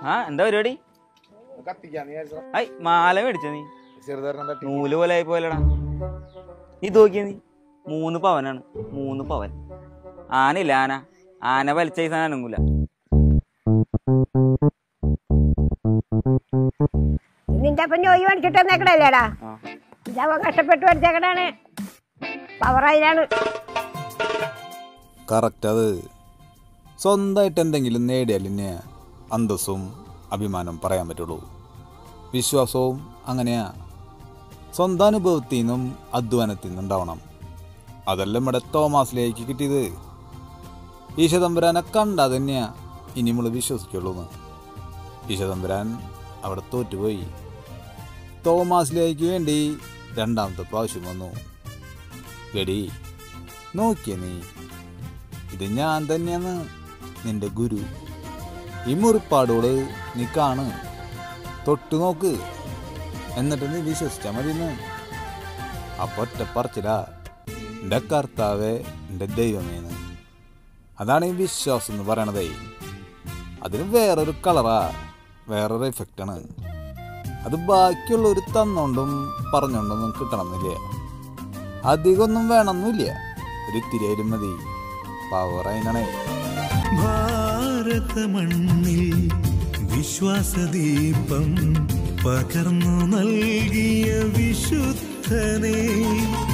ആ എന്താ പരിപാടി കത്തിക്കാന്ന് വിചാരിച്ചോ ഐ മാല മേടിച്ച നീ ചെറുതാരണം തട്ടി നൂല് പോലെ ആയി പോയല്ലടാ നീ നോക്കിയ നീ മൂന്ന് പവനാണ് മൂന്ന് പവൻ ആനയില്ല ആന ആന വലിച്ച ഈ സാധനം അനങ്ങൂല നിന്റെ അപ്പം ജോലി മേടിച്ചിട്ട് വന്നേക്കണല്ലേടാ ആ. ഇതവൻ കഷ്ടപ്പെട്ട് മേടിച്ചേക്കണാണ് പവറായിലാണ് കറക്റ്റ് അത് സ്വന്തമായിട്ട് എന്തെങ്കിലും നേടിയാൽ തന്നെ അന്തസ്സും അഭിമാനം പറയാൻ പറ്റുള്ളൂ വിശ്വാസവും അങ്ങനെയാ സ്വന്തം അനുഭവത്തിൽ നിന്നും അധ്വാനത്തിൽ നിന്നും ഉണ്ടാവണം അതല്ല നമ്മുടെ തോമാസിലേക്ക് കിട്ടിയത് ഈശതമ്പുരാനെ കണ്ടാ തന്നെയാ ഇനി നമ്മൾ വിശ്വസിക്കുള്ളൂ എന്ന് ഈശതമ്പുരാൻ അവിടെ തോറ്റുപോയി തോമാസിലേക്ക് വേണ്ടി രണ്ടാമത്തെ പ്രാവശ്യം വന്നു ഗഡി നോക്കിയ നീ ഇത് ഞാൻ തന്നെയാണ് നിന്റെ ഗുരു ഈ മുറിപ്പാടോട് നീ കാണ് തൊട്ടു നോക്ക് എന്നിട്ട് നീ വിശ്വസിച്ചാ മതിന്ന് അപ്പൊ ഒറ്റ പറച്ചില്ല എൻ്റെ കർത്താവേ എൻ്റെ ദൈവമേന്ന് അതാണ് ഈ വിശ്വാസം എന്ന് പറയണതേ അതിന് വേറൊരു കളറാ വേറൊരു എഫക്റ്റാണ് അത് ബാക്കിയുള്ളവർ തന്നോണ്ടും പറഞ്ഞോണ്ടൊന്നും കിട്ടണമെന്നില്ല അധികമൊന്നും വേണമെന്നില്ല ഒരു ഇത്തിരി ആയാലും മതി പവർ അതിനാണേ ഭാരതമണ്ണിൽ വിശ്വാസദീപം പകർന്നു നൽകിയ വിശുദ്ധനെ